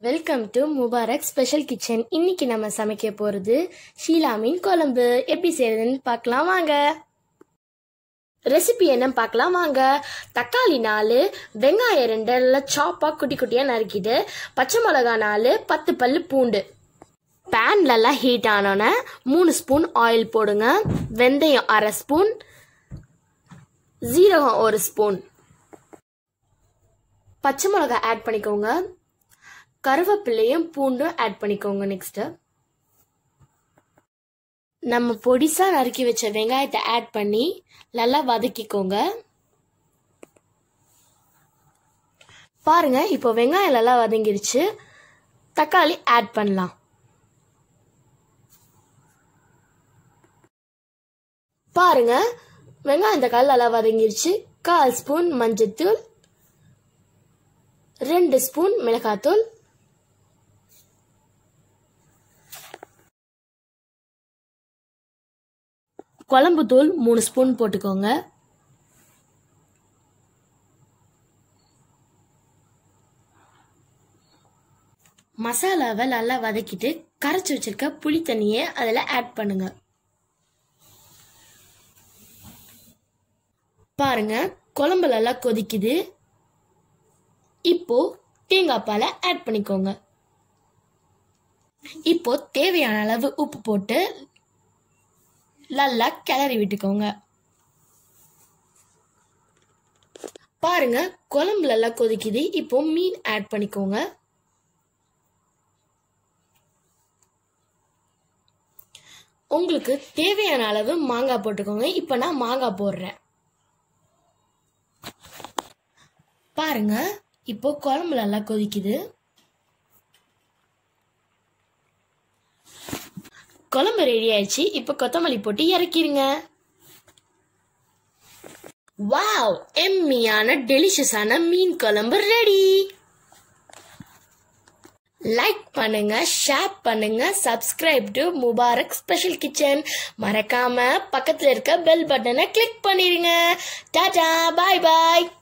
welcome to Mubarak special kitchen இன்னைக்கு நம்ம சமைக்க போறது ஷீலா மீன் குழம்பு எப்படி செய்யறதுன்னு பார்க்கலாம் வாங்க ரெசிபி என்ன பார்க்கலாம் வாங்க தக்காளி நாலு வெங்காயம் ரெண்டு எல்லாம் சாப்பா குட்டி குட்டியா நறுக்கிட்டு பச்சை மிளகா நாலு பத்து பல்லு பூண்டு பேன்லலாம் ஹீட் ஆனோன்னே மூணு ஸ்பூன் ஆயில் போடுங்க வெந்தயம் அரை ஸ்பூன் ஜீரகம் ஒரு ஸ்பூன் பச்சை மிளகா ஆட் பண்ணிக்கோங்க கருவேப்பிலையும் பூண்டும் ஆட் பண்ணிக்கோங்க நெக்ஸ்ட் நம்ம பொடிசா நறுக்கி வச்ச வெங்காயத்தை ஆட் பண்ணி நல்லா வதக்கிக்கோங்க பாருங்க இப்போ வெங்காயம் நல்லா வதங்கிருச்சு தக்காளி ஆட் பண்ணலாம் பாருங்க வெங்காயம் தக்காளி நல்லா வதங்கிருச்சு கால் ஸ்பூன் மஞ்சத்தூள் ரெண்டு ஸ்பூன் மிளகாத்தூள் குழம்பு தூள் மூணு ஸ்பூன் போட்டுக்கோங்க மசாலாவை நல்லா வதக்கிட்டு கரைச்சி வச்சிருக்க புளி தண்ணியை அதில் ஆட் பண்ணுங்க பாருங்க குழம்பு நல்லா கொதிக்குது இப்போ தேங்காய் பாலை ஆட் பண்ணிக்கோங்க இப்போ தேவையான அளவு உப்பு போட்டு நல்லா கிளறி விட்டுக்கோங்க பாருங்க குழம்பு நல்லா கொதிக்குது இப்போ மீன் ஆட் பண்ணிக்கோங்க உங்களுக்கு தேவையான அளவு மாங்காய் போட்டுக்கோங்க இப்போ நான் மாங்காய் போடுறேன் பாருங்க இப்போ குழம்பு நல்லா கொதிக்குது குழம்பு ரெடி ஆயிடுச்சு இப்போ கொத்தமல்லி போட்டு இறக்கிடுங்க வாவ் எம்மியான டெலிஷியஸான மீன் குழம்பு ரெடி லைக் பண்ணுங்க ஷேர் பண்ணுங்க subscribe to Mubarak special kitchen மறக்காம பக்கத்துல இருக்க பெல் பட்டனை கிளிக் பண்ணிருங்க டாடா பாய் பாய்